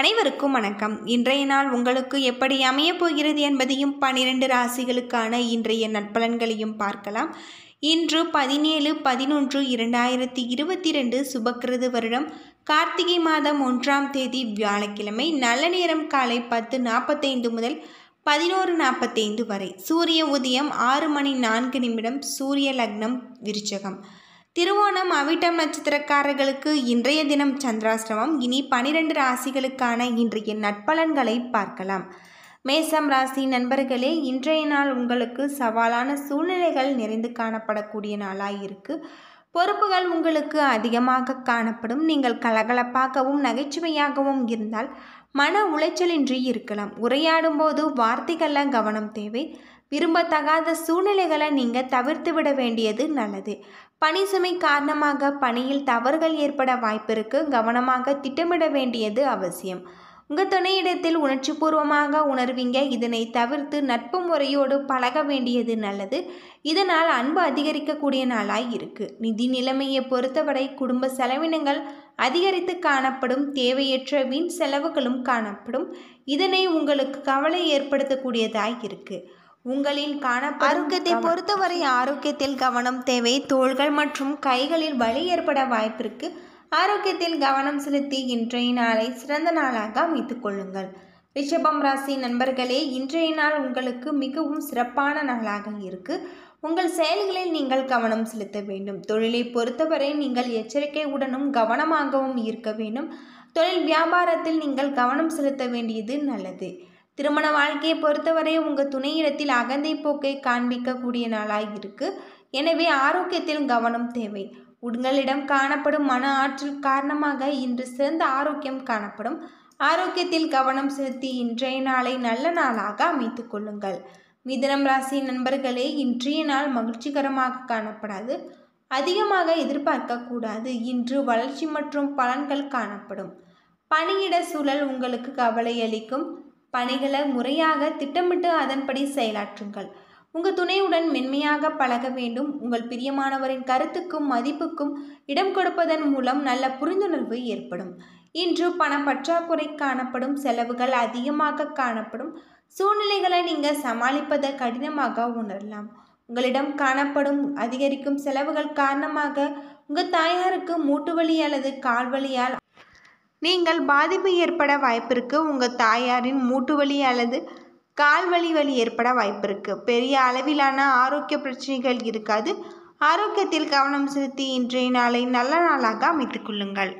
அனைவருக்கும் வணக்கம் இன்றைய நாள் உங்களுக்கு எப்படி அமையப் போகிறது என்பதையும் பனிரெண்டு ராசிகளுக்கான இன்றைய நட்பலன்களையும் பார்க்கலாம் இன்று பதினேழு பதினொன்று இரண்டாயிரத்தி இருபத்தி ரெண்டு சுபக்கிருது வருடம் கார்த்திகை மாதம் ஒன்றாம் தேதி வியாழக்கிழமை நல்ல நேரம் காலை பத்து நாற்பத்தைந்து முதல் பதினோரு நாற்பத்தைந்து வரை சூரிய உதயம் ஆறு மணி நான்கு நிமிடம் சூரிய லக்னம் விருச்சகம் திருவோணம் அவிட்டம் நட்சத்திரக்காரர்களுக்கு இன்றைய தினம் சந்திராஷ்டமம் இனி பனிரெண்டு ராசிகளுக்கான இன்றைய நட்பலன்களை பார்க்கலாம் மேசம் ராசி நண்பர்களே இன்றைய நாள் உங்களுக்கு சவாலான சூழ்நிலைகள் நிறைந்து காணப்படக்கூடிய நாளாக இருக்கு பொறுப்புகள் உங்களுக்கு அதிகமாக காணப்படும் நீங்கள் கலகலப்பாகவும் நகைச்சுவையாகவும் இருந்தால் மன உளைச்சலின்றி இருக்கலாம் உரையாடும் போது வார்த்தைகளில் கவனம் தேவை விரும்பத்தகாத சூழ்நிலைகளை நீங்கள் தவிர்த்து விட வேண்டியது நல்லது பணி சுமை காரணமாக பணியில் தவறுகள் ஏற்பட வாய்ப்பிருக்கு கவனமாக திட்டமிட வேண்டியது அவசியம் உங்கள் துணையிடத்தில் உணர்ச்சிபூர்வமாக உணர்வீங்க இதனை தவிர்த்து நட்பு முறையோடு பழக வேண்டியது நல்லது இதனால் அன்பு அதிகரிக்கக்கூடிய நாளாய் இருக்கு நிதி நிலைமையை பொறுத்தவரை குடும்ப செலவினங்கள் அதிகரித்து காணப்படும் தேவையற்ற வீண் செலவுகளும் காணப்படும் இதனை உங்களுக்கு கவலை ஏற்படுத்தக்கூடியதாய் இருக்கு உங்களின் காணப்படும் ஆரோக்கியத்தை பொறுத்தவரை ஆரோக்கியத்தில் கவனம் தேவை தோள்கள் மற்றும் கைகளில் வலி ஏற்பட வாய்ப்பிருக்கு ஆரோக்கியத்தில் கவனம் செலுத்தி இன்றைய நாளை சிறந்த நாளாக அமைத்துக் கொள்ளுங்கள் ரிஷபம் ராசி நண்பர்களே இன்றைய நாள் உங்களுக்கு மிகவும் சிறப்பான நாளாக இருக்கு உங்கள் செயல்களில் நீங்கள் கவனம் செலுத்த வேண்டும் தொழிலை பொறுத்தவரை நீங்கள் எச்சரிக்கையுடனும் கவனமாகவும் இருக்க வேண்டும் தொழில் வியாபாரத்தில் நீங்கள் கவனம் செலுத்த வேண்டியது நல்லது திருமண வாழ்க்கையை பொறுத்தவரை உங்கள் துணையிடத்தில் அகந்தை போக்கை காண்பிக்கக்கூடிய நாளாக இருக்கு எனவே ஆரோக்கியத்தில் கவனம் தேவை உங்களிடம் காணப்படும் மன ஆற்றல் காரணமாக இன்று சிறந்த ஆரோக்கியம் காணப்படும் ஆரோக்கியத்தில் கவனம் செலுத்தி இன்றைய நாளை நல்ல நாளாக அமைத்துக் கொள்ளுங்கள் மிதனம் ராசி நண்பர்களே இன்றைய நாள் மகிழ்ச்சிகரமாக காணப்படாது அதிகமாக எதிர்பார்க்கக்கூடாது இன்று வளர்ச்சி மற்றும் பலன்கள் காணப்படும் பணியிட சூழல் உங்களுக்கு கவலை அளிக்கும் பணிகளை முறையாக திட்டமிட்டு அதன்படி செயலாற்றுங்கள் உங்கள் துணையுடன் மென்மையாக பழக வேண்டும் உங்கள் பிரியமானவரின் கருத்துக்கும் மதிப்புக்கும் இடம் கொடுப்பதன் மூலம் நல்ல புரிந்துணர்வு ஏற்படும் இன்று பண பற்றாக்குறை காணப்படும் செலவுகள் அதிகமாக காணப்படும் சூழ்நிலைகளை நீங்கள் சமாளிப்பதை கடினமாக உணரலாம் உங்களிடம் காணப்படும் அதிகரிக்கும் செலவுகள் காரணமாக உங்கள் தாயாருக்கு மூட்டுவலி அல்லது கால்வலியால் நீங்கள் பாதிப்பு ஏற்பட வாய்ப்பிருக்கு உங்கள் தாயாரின் மூட்டுவலி அல்லது கால்வலி வலி ஏற்பட வாய்ப்பிருக்கு பெரிய அளவிலான ஆரோக்கிய பிரச்சனைகள் இருக்காது ஆரோக்கியத்தில் கவனம் செலுத்தி இன்றைய நாளை நல்ல நாளாக அமைத்துக் கொள்ளுங்கள்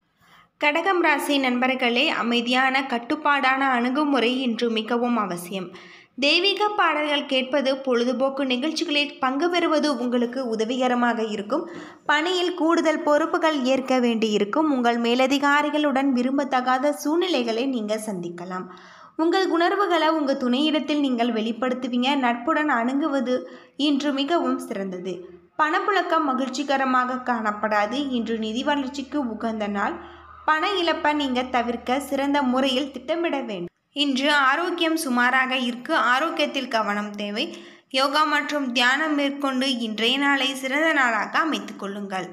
கடகம் ராசி நண்பர்களே அமைதியான கட்டுப்பாடான அணுகுமுறை இன்று மிகவும் அவசியம் தெய்வீக பாடல்கள் கேட்பது பொழுதுபோக்கு நிகழ்ச்சிகளில் பங்கு பெறுவது உங்களுக்கு உதவிகரமாக இருக்கும் பணியில் கூடுதல் பொறுப்புகள் ஏற்க வேண்டியிருக்கும் உங்கள் மேலதிகாரிகளுடன் விரும்பத்தகாத சூழ்நிலைகளை நீங்கள் சந்திக்கலாம் உங்கள் உணர்வுகளை உங்கள் துணையிடத்தில் நீங்கள் வெளிப்படுத்துவீங்க நட்புடன் அணுகுவது இன்று மிகவும் சிறந்தது பணப்புழக்கம் மகிழ்ச்சிகரமாக காணப்படாது இன்று நிதி வளர்ச்சிக்கு உகந்த நாள் பண இழப்பை நீங்கள் தவிர்க்க சிறந்த முறையில் திட்டமிட வேண்டும் இன்று ஆரோக்கியம் சுமாராக இருக்கு ஆரோக்கியத்தில் கவனம் தேவை யோகா மற்றும் தியானம் மேற்கொண்டு இன்றைய நாளை சிறந்த நாளாக அமைத்துக் கொள்ளுங்கள்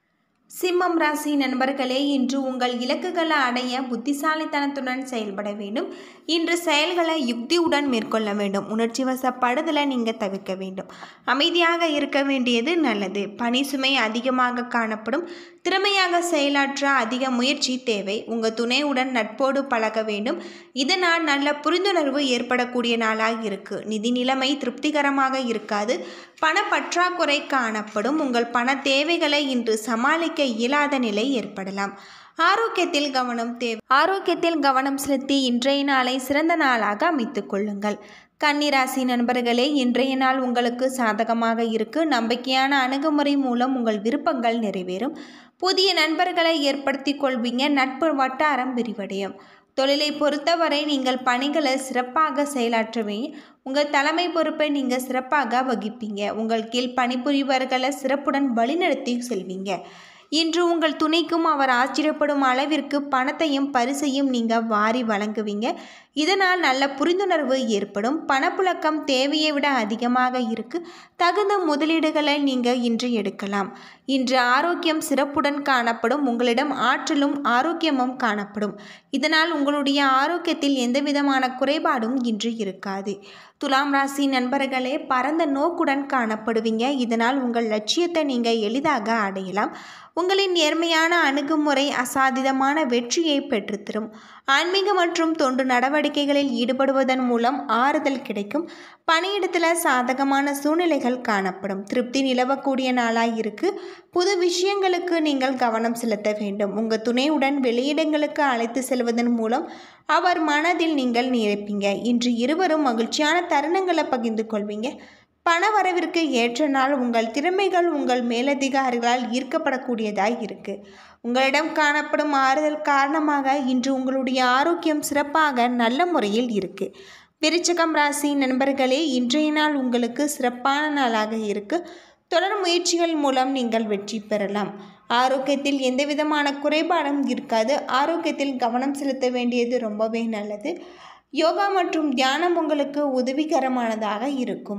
சிம்மம் ராசி நண்பர்களே இன்று உங்கள் இலக்குகளை அடைய புத்திசாலித்தனத்துடன் செயல்பட வேண்டும் இன்று செயல்களை யுக்தியுடன் மேற்கொள்ள வேண்டும் உணர்ச்சி வசப்படுதலை நீங்கள் தவிர்க்க வேண்டும் அமைதியாக இருக்க வேண்டியது நல்லது பணி சுமை அதிகமாக காணப்படும் திறமையாக செயலாற்ற அதிக முயற்சி தேவை உங்கள் துணையுடன் நட்போடு பழக வேண்டும் இதனால் நல்ல புரிந்துணர்வு ஏற்படக்கூடிய நாளாக இருக்கு நிதி நிலைமை திருப்திகரமாக இருக்காது பண பற்றாக்குறை காணப்படும் உங்கள் பண தேவைகளை இன்று சமாளிக்க இயலாத நிலை ஏற்படலாம் ஆரோக்கியத்தில் கவனம் தேவை ஆரோக்கியத்தில் கவனம் செலுத்தி இன்றைய நாளை சிறந்த நாளாக அமைத்துக் கொள்ளுங்கள் கன்னிராசி நண்பர்களே இன்றைய நாள் உங்களுக்கு சாதகமாக இருக்கு நம்பிக்கையான அணுகுமுறை மூலம் உங்கள் விருப்பங்கள் நிறைவேறும் புதிய நண்பர்களை ஏற்படுத்தி கொள்வீங்க நட்பு வட்டாரம் விரிவடையும் தொழிலை பொறுத்தவரை நீங்கள் பணிகளை சிறப்பாக செயலாற்றுவீங்க உங்கள் தலைமை பொறுப்பை நீங்கள் சிறப்பாக வகிப்பீங்க உங்கள் கீழ் பணிபுரிவர்களை சிறப்புடன் வழிநடத்தி செல்வீங்க இன்று உங்கள் துணைக்கும் அவர் ஆச்சரியப்படும் அளவிற்கு பணத்தையும் பரிசையும் நீங்கள் வாரி வழங்குவீங்க இதனால் நல்ல புரிந்துணர்வு ஏற்படும் பணப்புழக்கம் தேவையை விட அதிகமாக இருக்கு தகுந்த முதலீடுகளை நீங்கள் இன்று எடுக்கலாம் இன்று ஆரோக்கியம் சிறப்புடன் காணப்படும் உங்களிடம் ஆற்றலும் ஆரோக்கியமும் காணப்படும் இதனால் உங்களுடைய ஆரோக்கியத்தில் எந்த விதமான குறைபாடும் இன்று இருக்காது துலாம் ராசி நண்பர்களே பரந்த நோக்குடன் காணப்படுவீங்க இதனால் உங்கள் லட்சியத்தை நீங்கள் எளிதாக அடையலாம் உங்களின் நேர்மையான அணுகுமுறை அசாதிதமான வெற்றியை பெற்றுத்தரும் ஆன்மீக மற்றும் தொண்டு நடவடிக்கைகளில் ஈடுபடுவதன் மூலம் ஆறுதல் கிடைக்கும் பணியிடத்தில் சாதகமான சூழ்நிலைகள் காணப்படும் திருப்தி நிலவக்கூடிய நாளாக இருக்கு புது விஷயங்களுக்கு நீங்கள் கவனம் செலுத்த வேண்டும் உங்கள் துணையுடன் வெளியிடங்களுக்கு அழைத்து செல்வதன் மூலம் அவர் மனதில் நீங்கள் நிரப்பீங்க இன்று இருவரும் மகிழ்ச்சியான தருணங்களை பகிர்ந்து கொள்வீங்க பண வரவிற்கு ஏற்ற நாள் உங்கள் திறமைகள் உங்கள் மேலதிகாரிகளால் ஈர்க்கப்படக்கூடியதாய் இருக்கு உங்களிடம் காணப்படும் ஆறுதல் காரணமாக இன்று உங்களுடைய ஆரோக்கியம் சிறப்பாக நல்ல முறையில் இருக்கு விருச்சகம் ராசி நண்பர்களே இன்றைய நாள் உங்களுக்கு சிறப்பான நாளாக இருக்கு தொடர் முயற்சிகள் மூலம் நீங்கள் வெற்றி பெறலாம் ஆரோக்கியத்தில் எந்த விதமான குறைபாடும் இருக்காது ஆரோக்கியத்தில் கவனம் செலுத்த வேண்டியது ரொம்பவே நல்லது யோகா மற்றும் தியானம் உங்களுக்கு உதவிகரமானதாக இருக்கும்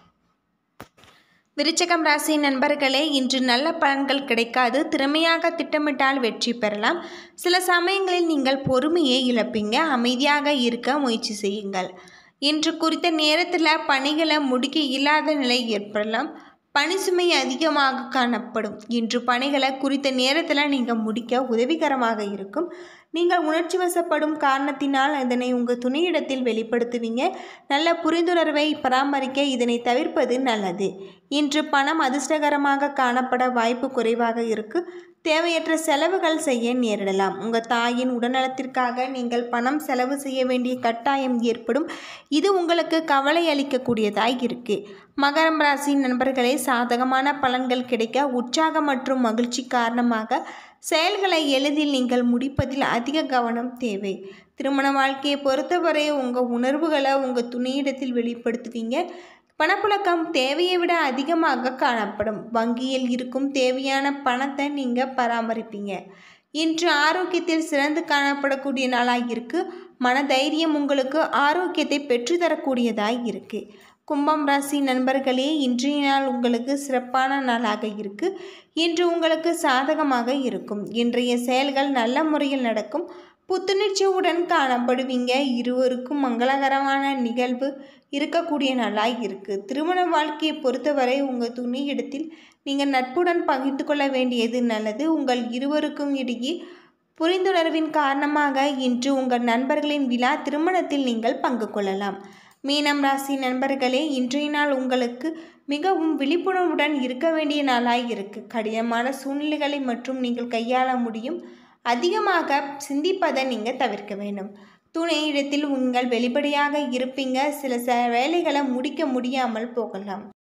விருச்சகம் ராசி நண்பர்களே இன்று நல்ல பலன்கள் கிடைக்காது திறமையாக திட்டமிட்டால் வெற்றி பெறலாம் சில சமயங்களில் நீங்கள் பொறுமையை இழப்பீங்க அமைதியாக இருக்க முயற்சி செய்யுங்கள் இன்று குறித்த நேரத்தில் பணிகளை முடிக்க இல்லாத நிலை ஏற்படலாம் பணி சுமை அதிகமாக காணப்படும் இன்று பணிகளை குறித்த நேரத்தில் நீங்கள் முடிக்க உதவிகரமாக இருக்கும் நீங்கள் உணர்ச்சி வசப்படும் காரணத்தினால் இதனை உங்கள் துணையிடத்தில் வெளிப்படுத்துவீங்க நல்ல புரிந்துணர்வை பராமரிக்க இதனை தவிர்ப்பது நல்லது இன்று பணம் அதிர்ஷ்டகரமாக காணப்பட வாய்ப்பு குறைவாக இருக்கு தேவையற்ற செலவுகள் செய்ய நேரிடலாம் உங்கள் தாயின் உடல்நலத்திற்காக நீங்கள் பணம் செலவு செய்ய வேண்டிய கட்டாயம் ஏற்படும் இது உங்களுக்கு கவலை அளிக்கக்கூடியதாய் இருக்கு மகரம் ராசி நண்பர்களே சாதகமான பலன்கள் கிடைக்க உற்சாகம் மற்றும் மகிழ்ச்சி காரணமாக செயல்களை எளிதில் நீங்கள் முடிப்பதில் அதிக கவனம் தேவை திருமண வாழ்க்கையை பொறுத்தவரை உங்கள் உணர்வுகளை உங்கள் துணையிடத்தில் வெளிப்படுத்துவீங்க பணப்புழக்கம் தேவையை விட அதிகமாக காணப்படும் வங்கியில் இருக்கும் தேவையான பணத்தை நீங்கள் பராமரிப்பீங்க இன்று ஆரோக்கியத்தில் சிறந்து காணப்படக்கூடிய நாளாக இருக்கு மன தைரியம் உங்களுக்கு ஆரோக்கியத்தை பெற்றுத்தரக்கூடியதாய் இருக்கு கும்பம் ராசி நண்பர்களே இன்றைய நாள் உங்களுக்கு சிறப்பான நாளாக இருக்கு இன்று உங்களுக்கு சாதகமாக இருக்கும் இன்றைய செயல்கள் நல்ல முறையில் நடக்கும் புத்துணர்ச்சியுடன் காணப்படுவீங்க இருவருக்கும் மங்களகரமான நிகழ்வு இருக்கக்கூடிய நாளாக இருக்குது திருமண வாழ்க்கையை பொறுத்தவரை உங்கள் துணி இடத்தில் நீங்கள் நட்புடன் பகிர்ந்து கொள்ள வேண்டியது நல்லது உங்கள் இருவருக்கும் இடையே புரிந்துணர்வின் காரணமாக இன்று உங்கள் நண்பர்களின் விழா திருமணத்தில் நீங்கள் பங்கு கொள்ளலாம் மீனம் ராசி நண்பர்களே இன்றைய நாள் உங்களுக்கு மிகவும் விழிப்புணர்வுடன் இருக்க வேண்டிய நாளாக இருக்கு கடினமான சூழ்நிலைகளை மற்றும் நீங்கள் கையாள முடியும் அதிகமாக சிந்திப்பதை நீங்கள் தவிர்க்க வேண்டும் துணை இடத்தில் உங்கள் வெளிப்படையாக இருப்பீங்க சில ச வேலைகளை முடிக்க முடியாமல் போகலாம்